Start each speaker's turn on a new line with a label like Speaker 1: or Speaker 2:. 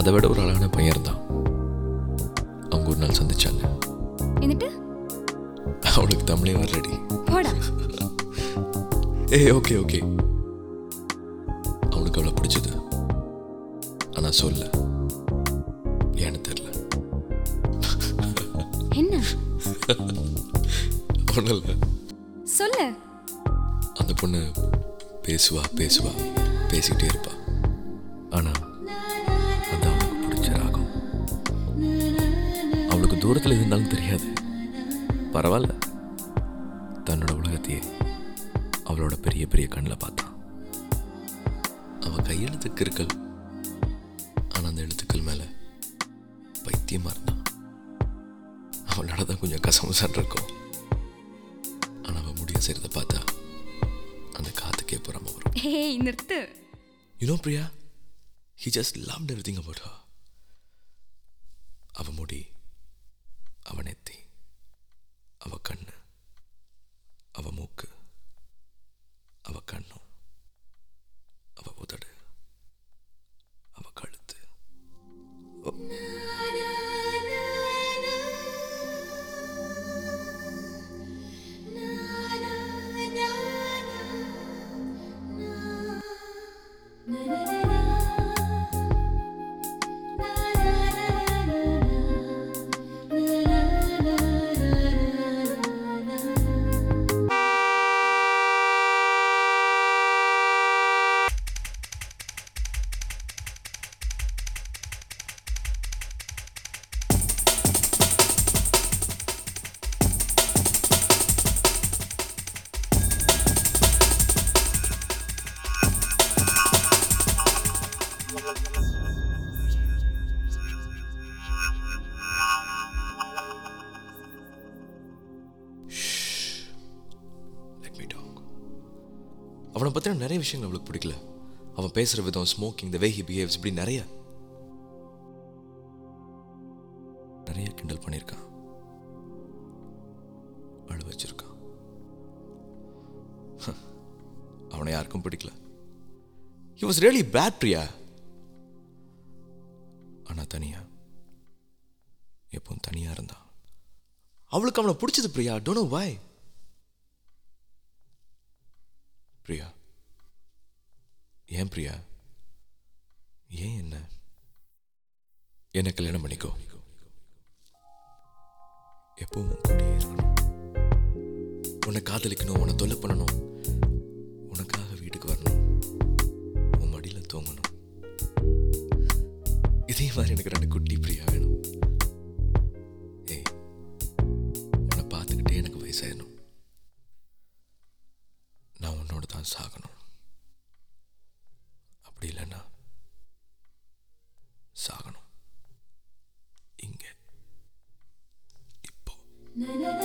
Speaker 1: அதை விட ஒரு அழகான பையன் இருந்தான் அவங்க ஒரு நாள் சந்திச்சாங்க
Speaker 2: എന്നിട്ട്
Speaker 1: அவளுக்கு தமிழே வரலடி
Speaker 2: പോടാ
Speaker 1: ஏய் ஓகே ஓகே அவனுக்கு அவளை பிடிச்சது ஆனா சொல்ல ஏன்னு தெரியல
Speaker 2: என்ன
Speaker 1: ஒன்றும் இல்லை
Speaker 2: சொல்லு
Speaker 1: அந்த பொண்ணு பேசுவா பேசுவா பேசிக்கிட்டே இருப்பா ஆனா அது அவனுக்கு பிடிச்ச ராகம் அவளுக்கு தூரத்தில் இருந்தாலும் தெரியாது பரவாயில்ல தன்னோட உலகத்தையே அவளோட பெரிய பெரிய கண்ணில் பார்த்தான் அவ கையெழுத்து கிறுக்கல் ஆனா அந்த எழுத்துக்கள் மேல பைத்தியமா இருந்தான் அவளோட தான் கொஞ்சம் கசமுசான் இருக்கும் ஆனா அவ முடிய செய்கிறத பார்த்தா அந்த காத்துக்கே புறம வரும்
Speaker 2: ഹേയ് നിർത്ത്
Speaker 1: you know Priya he just loved everything about her அவ முடி அவ நெத்தி அவ கண்ணு அவ மூக்கு அவ கண்ணும் அவ உதடு அவ கழுத்து லெட் மீ டாக் அவனை பற்றின நிறைய விஷயங்கள் அவளுக்கு பிடிக்கல அவன் பேசுகிற விதம் smoking the way he behaves இப்படி நிறைய நிறைய கிண்டல் பண்ணியிருக்கான் அழ வச்சிருக்கான் அவனை யாருக்கும் பிடிக்கல he was really bad Priya ஆனா தனியா எப்பவும் தனியா இருந்தான் அவளுக்கு அவனை பிடிச்சது Priya don't know why Priya ஏன் பிரியா ஏன் என்ன என்ன கல்யாணம் பண்ணிக்கோ எப்பவும் உன் கூடயே இருக்கணும் உன்னை காதலிக்கணும் உன்னை தொல்லை பண்ணணும் உனக்காக வீட்டுக்கு வரணும் உன் மடியில் தூங்கணும் இதே மாதிரி எனக்கு ரெண்டு குட்டி பிரியா வேணும் ஏய் உன்னை பார்த்துக்கிட்டே எனக்கு வயசாயிடணும் நான் உன்னோட தான் சாகணும் அப்படி இல்லைன்னா சாகணும் இங்க இப்போ
Speaker 2: na na na